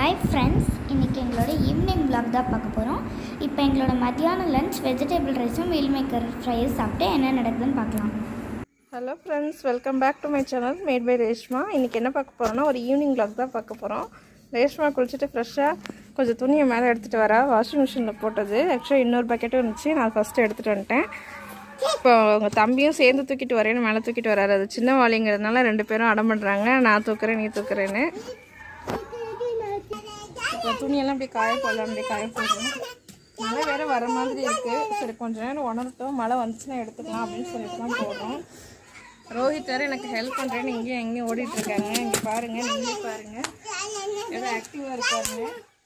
hi friends இன்றைக்கி எங்களோட evening vlog தான் பார்க்க போகிறோம் இப்போ எங்களோட மத்தியானம் லஞ்ச் வெஜிடபிள் ரைஸும் மீல் மேக்கர் ஃப்ரையும் சாப்பிட்டு என்ன நடக்குதுன்னு பார்க்கலாம் hello friends welcome back to my channel made by Reshma இன்றைக்கி என்ன பார்க்க போகிறோம்னா ஒரு ஈவினிங் vlog தான் பார்க்க போகிறோம் ரேஷ்மா குளிச்சுட்டு ஃப்ரெஷ்ஷாக கொஞ்சம் துணியை மேலே எடுத்துகிட்டு வரா வாஷிங் மிஷினில் போட்டது ஆக்சுவலாக இன்னொரு பக்கெட்டும் இருந்துச்சு நான் ஃபஸ்ட்டு எடுத்துகிட்டு வந்துட்டேன் இப்போ உங்கள் தம்பியும் சேர்ந்து தூக்கிட்டு வரேன்னு மேலே தூக்கிட்டு வராரு அது சின்ன வாளிங்கிறதுனால ரெண்டு பேரும் அடம் பண்ணுறாங்க நான் தூக்குறேன் நீ தூக்குறேன்னு இப்போ துணியெல்லாம் அப்படியே காய போடலாம் அப்படியே காய போடுறோம் மழை வேற வர மாதிரி இருக்கு சரி கொஞ்ச நேரம் உணரட்டும் மழை வந்துச்சுன்னா எடுத்துக்கலாம் அப்படின்னு சொல்லிட்டு தான் போடுறோம் ரோஹித் வேற எனக்கு ஹெல்ப் பண்ணுறேன்னு இங்கேயும் எங்கேயும் ஓடிட்டு இருக்காங்க இங்கே பாருங்க நீங்களே பாருங்க ஏதோ ஆக்டிவாக இருக்காருங்க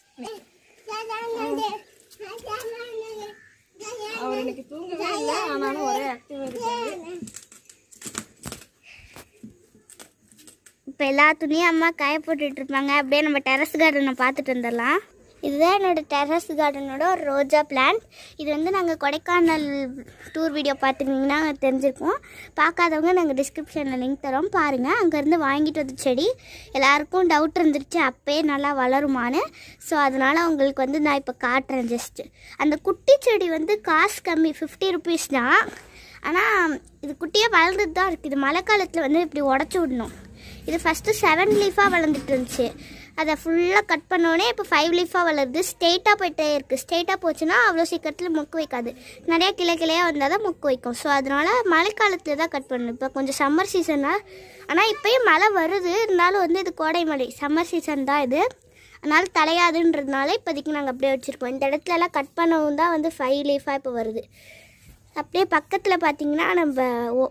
அவர் இன்னைக்கு தூங்கவே இல்லை ஆனாலும் ஒரே ஆக்டிவாக இருக்காரு இப்போ எல்லா துணியும் அம்மா காய போட்டுட்டு இருப்பாங்க அப்படியே நம்ம டெரஸ் கார்டனை பார்த்துட்டு வந்துடலாம் இதுதான் என்னோட டெரஸ் கார்டனோட ஒரு ரோஜா பிளான்ட் இது வந்து நாங்கள் கொடைக்கானல் டூர் வீடியோ பார்த்துருந்தீங்கன்னா தெரிஞ்சிருக்கோம் பார்க்காதவங்க நாங்கள் டிஸ்கிரிப்ஷனில் லிங்க் தரோம் பாருங்கள் அங்கேருந்து வாங்கிட்டு வந்த செடி எல்லாருக்கும் டவுட் இருந்துருச்சு அப்பயே நல்லா வளருமான்னு ஸோ அதனால் உங்களுக்கு வந்து நான் இப்போ காட்டுறேன் ஜஸ்ட்டு அந்த குட்டி செடி வந்து காசு கம்மி ஃபிஃப்டி ருபீஸ் தான் ஆனால் இது குட்டியாக வளர்ந்துட்டு தான் இருக்குது இது மழை காலத்தில் வந்து இப்படி உடச்சி விடணும் இது ஃபஸ்ட்டு செவன் லீஃபாக வளர்ந்துட்டு இருந்துச்சு அதை ஃபுல்லாக கட் பண்ணோடனே இப்போ ஃபைவ் லீஃபாக வளருது ஸ்ட்ரெயிட்டாக போயிட்டே இருக்குது ஸ்ட்ரெயிட்டாக போச்சுன்னா அவ்வளோ சீக்கிரத்தில் மொக்கு வைக்காது நிறையா கிளை கிளையாக வந்தால் தான் மொக்கு வைக்கும் ஸோ அதனால் மழைக்காலத்தில் தான் கட் பண்ணணும் இப்போ கொஞ்சம் சம்மர் சீசனாக ஆனால் இப்போயும் மழை வருது இருந்தாலும் வந்து இது கோடை மழை சம்மர் சீசன் தான் இது அதனால் தலையாதுன்றதுனால இப்போதைக்கு நாங்கள் அப்படியே வச்சுருக்கோம் இந்த இடத்துலலாம் கட் பண்ணவும் தான் வந்து ஃபைவ் லீஃபாக இப்போ வருது அப்படியே பக்கத்தில் பார்த்தீங்கன்னா நம்ம ஓ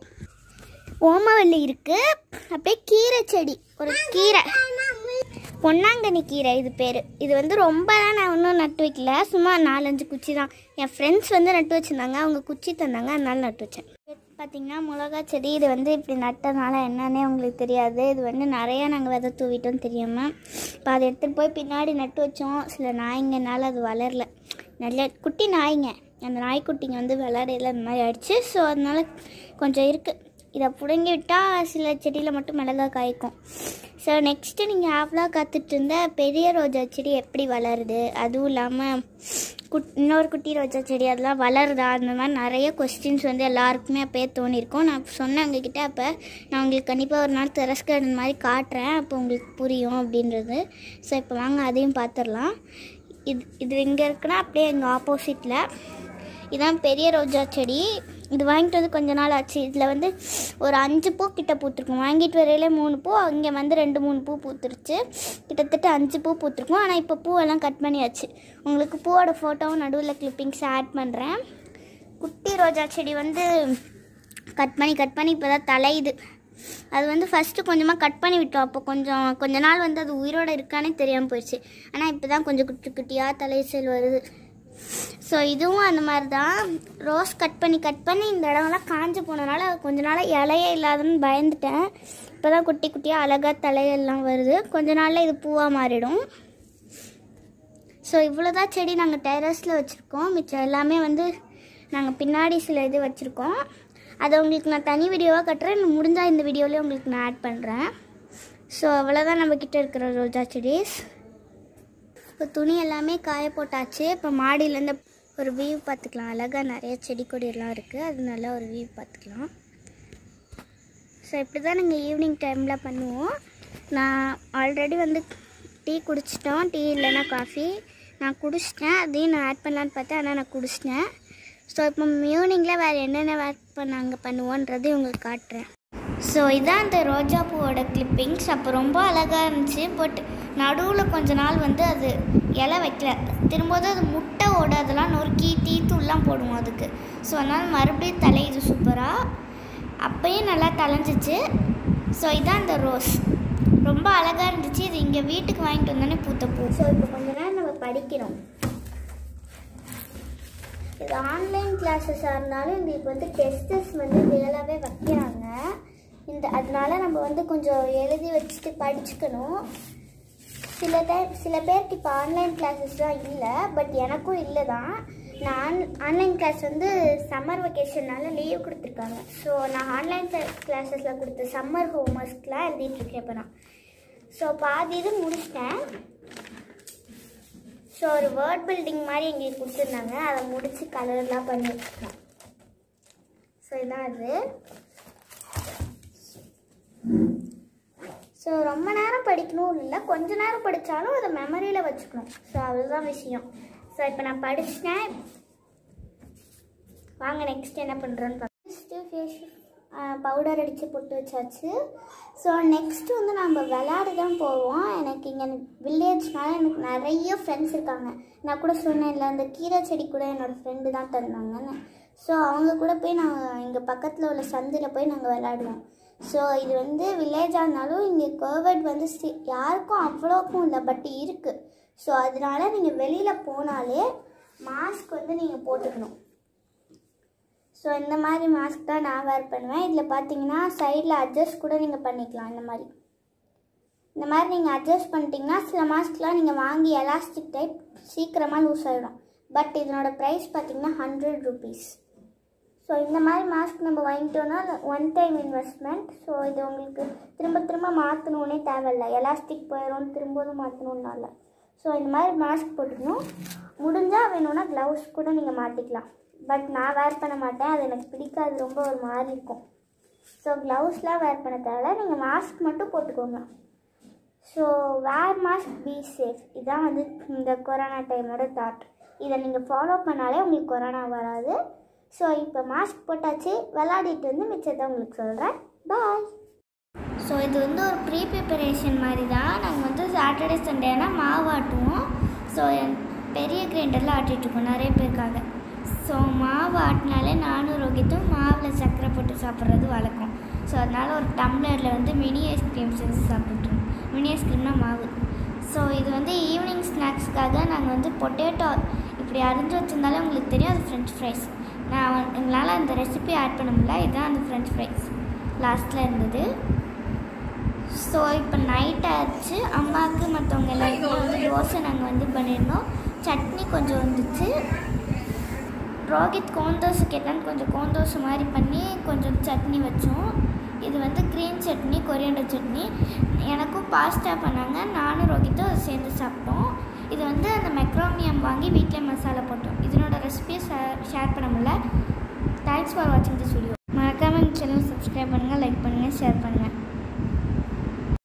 ஓமவல்லி இருக்குது அப்படியே கீரை செடி ஒரு கீரை பொன்னாங்கண்ணி கீரை இது பேர் இது வந்து ரொம்பலாம் நான் இன்னும் நட்டு வைக்கல சும்மா நாலஞ்சு குச்சி தான் என் ஃப்ரெண்ட்ஸ் வந்து நட்டு வச்சுருந்தாங்க அவங்க குச்சி தந்தாங்க அதனால நட்டு வச்சேன் பார்த்தீங்கன்னா மிளகா செடி இது வந்து இப்படி நட்டதுனால என்னன்னே உங்களுக்கு தெரியாது இது வந்து நிறையா நாங்கள் விதை தூவிட்டோம் தெரியாமல் இப்போ அதை எடுத்துகிட்டு போய் பின்னாடி நட்டு வச்சோம் சில நாய்ங்கனால அது வளரல நல்ல குட்டி நாய்ங்க அந்த நாய்க்குட்டிங்க வந்து விளையாடையில இந்த மாதிரி ஆயிடுச்சு ஸோ அதனால கொஞ்சம் இருக்குது இதை பிடுங்கி விட்டால் சில செடியில் மட்டும் மிளகா காய்க்கும் ஸோ நெக்ஸ்ட்டு நீங்கள் ஆவலாக காத்துட்டு இருந்த பெரிய ரோஜா செடி எப்படி வளருது அதுவும் இல்லாமல் குட் இன்னொரு குட்டி ரோஜா செடி அதெல்லாம் வளருதா அந்த மாதிரி நிறைய கொஸ்டின்ஸ் வந்து எல்லாருக்குமே அப்போயே தோணியிருக்கும் நான் சொன்னேன் உங்ககிட்ட அப்போ நான் உங்களுக்கு கண்டிப்பாக ஒரு நாள் டெரஸ் கார்டன் மாதிரி காட்டுறேன் அப்போ உங்களுக்கு புரியும் அப்படின்றது ஸோ இப்போ வாங்க அதையும் பார்த்துடலாம் இது இது எங்கே இருக்குன்னா அப்படியே எங்கள் ஆப்போசிட்டில் இதான் பெரிய ரோஜா செடி இது வாங்கிட்டு வந்து கொஞ்ச நாள் ஆச்சு இதில் வந்து ஒரு அஞ்சு பூ கிட்ட பூத்துருக்கும் வாங்கிட்டு வரையில மூணு பூ அங்கே வந்து ரெண்டு மூணு பூ பூத்துருச்சு கிட்டத்தட்ட அஞ்சு பூ பூத்துருக்கும் ஆனால் இப்போ பூவெல்லாம் கட் பண்ணியாச்சு உங்களுக்கு பூவோட ஃபோட்டோவும் நடுவில் கிளிப்பிங்ஸ் ஆட் பண்ணுறேன் குட்டி ரோஜா செடி வந்து கட் பண்ணி கட் பண்ணி இப்போ தான் தலையுது அது வந்து ஃபஸ்ட்டு கொஞ்சமாக கட் பண்ணி விட்டோம் அப்போ கொஞ்சம் கொஞ்ச நாள் வந்து அது உயிரோடு இருக்கானே தெரியாமல் போயிடுச்சு ஆனால் இப்போ தான் கொஞ்சம் குட்டி குட்டியாக தலைச்சல் வருது ஸோ இதுவும் அந்த மாதிரி தான் ரோஸ் கட் பண்ணி கட் பண்ணி இந்த இடம்லாம் காஞ்சு போனதுனால கொஞ்ச நாளாக இலையே இல்லாதன்னு பயந்துட்டேன் இப்போ தான் குட்டி குட்டியாக அழகாக தலையெல்லாம் வருது கொஞ்ச நாளில் இது பூவாக மாறிடும் ஸோ இவ்வளோ தான் செடி நாங்கள் டெரஸில் வச்சுருக்கோம் மிச்சம் எல்லாமே வந்து நாங்கள் பின்னாடி சில இது வச்சுருக்கோம் அதை உங்களுக்கு நான் தனி வீடியோவாக கட்டுறேன் முடிஞ்சால் இந்த வீடியோலேயே உங்களுக்கு நான் ஆட் பண்ணுறேன் ஸோ அவ்வளோதான் நம்மக்கிட்ட இருக்கிற ரோஜா செடிஸ் இப்போ துணி எல்லாமே காய போட்டாச்சு இப்போ மாடியிலேருந்து ஒரு வியூ பார்த்துக்கலாம் அழகாக நிறைய செடி கொடியெல்லாம் இருக்குது அது நல்லா ஒரு வியூ பார்த்துக்கலாம் ஸோ இப்படி தான் நாங்கள் ஈவினிங் டைமில் பண்ணுவோம் நான் ஆல்ரெடி வந்து டீ குடிச்சிட்டோம் டீ இல்லைன்னா காஃபி நான் குடிச்சிட்டேன் அதையும் நான் ஆட் பண்ணலான்னு பார்த்தேன் ஆனால் நான் குடிச்சிட்டேன் ஸோ இப்போ ஈவினிங்கில் வேறு என்னென்ன ஆட் பண்ண நாங்கள் பண்ணுவோன்றதையும் உங்களுக்கு காட்டுறேன் ஸோ இதான் அந்த ரோஜா பூவோட கிளிப்பிங்ஸ் அப்போ ரொம்ப அழகாக இருந்துச்சு பட் நடுவில் கொஞ்ச நாள் வந்து அது இலை வைக்கல திரும்போது அது முட்டை ஓட அதெல்லாம் நொறுக்கி டீ தூள்லாம் போடுவோம் அதுக்கு ஸோ அதனால் மறுபடியும் தலையுது சூப்பராக அப்பயும் நல்லா தலைஞ்சிச்சு ஸோ இதான் அந்த ரோஸ் ரொம்ப அழகாக இருந்துச்சு இது இங்கே வீட்டுக்கு வாங்கிட்டு வந்தோடனே பூத்த பூ ஸோ இப்போ கொஞ்ச நேரம் நம்ம படிக்கிறோம் இது ஆன்லைன் கிளாஸஸாக இருந்தாலும் எங்களுக்கு வந்து டெஸ்டஸ் வந்து ரியலாகவே வைக்கிறாங்க இந்த அதனால நம்ம வந்து கொஞ்சம் எழுதி வச்சுட்டு படிச்சுக்கணும் சில டைம் சில பேருக்கு இப்போ ஆன்லைன் கிளாஸஸ்லாம் இல்லை பட் எனக்கும் இல்லை தான் நான் ஆன்லைன் கிளாஸ் வந்து சம்மர் வெக்கேஷனால லீவ் கொடுத்துருக்காங்க ஸோ நான் ஆன்லைன் கிளாஸஸில் கொடுத்த சம்மர் ஹோம்ஒர்க்ஸ்லாம் எழுதிட்டுருக்கேன் இப்போ நான் ஸோ பாதி இது முடிச்சிட்டேன் ஸோ ஒரு வேர்ட் பில்டிங் மாதிரி எங்களுக்கு கொடுத்துருந்தாங்க அதை முடித்து கலர்லாம் பண்ணி வச்சுக்கலாம் ஸோ இதான் அது ஸோ ரொம்ப நேரம் படிக்கணும் இல்லை கொஞ்ச நேரம் படித்தாலும் அதை மெமரியில் வச்சுக்கணும் ஸோ அதுதான் விஷயம் ஸோ இப்போ நான் படிச்சிட்டேன் வாங்க நெக்ஸ்ட் என்ன பண்ணுறேன்னு ஃபஸ்ட்டு ஃபேஸ் பவுடர் அடித்து போட்டு வச்சாச்சு ஸோ நெக்ஸ்ட்டு வந்து நம்ம விளையாட தான் போவோம் எனக்கு இங்கே வில்லேஜ்னால எனக்கு நிறைய ஃப்ரெண்ட்ஸ் இருக்காங்க நான் கூட சொன்னேன்ல அந்த கீரை செடி கூட என்னோடய ஃப்ரெண்டு தான் தந்தாங்கன்னு ஸோ அவங்க கூட போய் நாங்கள் இங்கே பக்கத்தில் உள்ள சந்தில் போய் நாங்கள் விளையாடுவோம் ஸோ இது வந்து வில்லேஜாக இருந்தாலும் இங்கே கோவிட் வந்து சி- யாருக்கும் அவ்வளோக்கும் இல்லை பட் இருக்குது ஸோ அதனால நீங்கள் வெளியில் போனாலே மாஸ்க் வந்து நீங்கள் போட்டுக்கணும் ஸோ இந்த மாதிரி மாஸ்க் தான் நான் வேர் பண்ணுவேன் இதில் பார்த்தீங்கன்னா சைடில் அட்ஜஸ்ட் கூட நீங்கள் பண்ணிக்கலாம் இந்த மாதிரி இந்த மாதிரி நீங்கள் அட்ஜஸ்ட் பண்ணிட்டீங்கன்னா சில மாஸ்க்லாம் நீங்கள் வாங்கி எலாஸ்டிக் டைப் சீக்கிரமாக லூஸ் ஆகிடும் பட் இதனோட ப்ரைஸ் பார்த்தீங்கன்னா ஹண்ட்ரட் ருபீஸ் ஸோ இந்த மாதிரி மாஸ்க் நம்ம வாங்கிட்டோம்னா ஒன் டைம் இன்வெஸ்ட்மெண்ட் ஸோ இது உங்களுக்கு திரும்ப திரும்ப மாற்றணுன்னே தேவையில்லை எலாஸ்டிக் போயிடும் திரும்பவும் மாற்றணுன்னா இல்லை ஸோ இந்த மாதிரி மாஸ்க் போட்டுக்கணும் முடிஞ்சால் வேணும்னா க்ளவுஸ் கூட நீங்கள் மாட்டிக்கலாம் பட் நான் வேர் பண்ண மாட்டேன் அது எனக்கு பிடிக்காது ரொம்ப ஒரு மாதிரி இருக்கும் ஸோ க்ளவுஸ்லாம் வேர் பண்ண தேவையில்ல நீங்கள் மாஸ்க் மட்டும் போட்டுக்கோங்க so wear mask be safe இதான் வந்து இந்த கொரோனா டைமோட தாட் இதை நீங்கள் ஃபாலோ பண்ணாலே உங்களுக்கு கொரோனா வராது ஸோ இப்போ மாஸ்க் போட்டாச்சு விளாடிட்டு வந்து மிச்சத்தை உங்களுக்கு சொல்கிறேன் பாய் ஸோ இது வந்து ஒரு ப்ரீ ப்ரிப்பரேஷன் மாதிரி தான் நாங்கள் வந்து சாட்டர்டே சண்டேனா மாவு ஆட்டுவோம் ஸோ பெரிய கிரைண்டரில் ஆட்டிகிட்ருக்கோம் நிறைய பேருக்காக ஸோ மாவு ஆட்டினாலே நானும் ரோகித்தும் மாவில் சர்க்கரை போட்டு சாப்பிட்றது வழக்கம் ஸோ அதனால் ஒரு டம்ளரில் வந்து மினி ஐஸ்கிரீம் செஞ்சு சாப்பிட்டுருவோம் மினி ஐஸ்கிரீம்னா மாவு ஸோ இது வந்து ஈவினிங் ஸ்நாக்ஸ்க்காக நாங்கள் வந்து பொட்டேட்டோ இப்படி அரிஞ்சு வச்சிருந்தாலே உங்களுக்கு தெரியும் அது ஃப்ரெஞ்ச் ஃப்ரைஸ் நான் வந்து- எங்களால் அந்த ரெசிபி ஆட் பண்ண முடியல இதுதான் அந்த ஃப்ரெஞ்ச் ஃப்ரைஸ் லாஸ்ட்டில் இருந்தது ஸோ இப்போ நைட் ஆச்சு அம்மாவுக்கு மற்றவங்க எல்லாருக்கும் வந்து தோசை நாங்கள் வந்து பண்ணியிருந்தோம் சட்னி கொஞ்சம் வந்துச்சு ரோஹித் கோந்தோசை கேட்டான்னு கொஞ்சம் கோந்தோசை மாதிரி பண்ணி கொஞ்சம் சட்னி வச்சோம் இது வந்து க்ரீன் சட்னி கொரியண்டர் சட்னி எனக்கும் பாஸ்தா பண்ணாங்க நானும் ரோஹித்தும் அதை சேர்ந்து சாப்பிட்டோம் இது வந்து அந்த மெக்ரோனியம் வாங்கி வீட்டிலே மசாலா போட்டோம் இதனோட ரெசிபியை ஷேர் பண்ண முடியல தேங்க்ஸ் ஃபார் வாட்சிங் திஸ் வீடியோ மறக்காமல் சேனல் சப்ஸ்கிரைப் பண்ணுங்கள் லைக் பண்ணுங்கள் ஷேர் பண்ணுங்கள்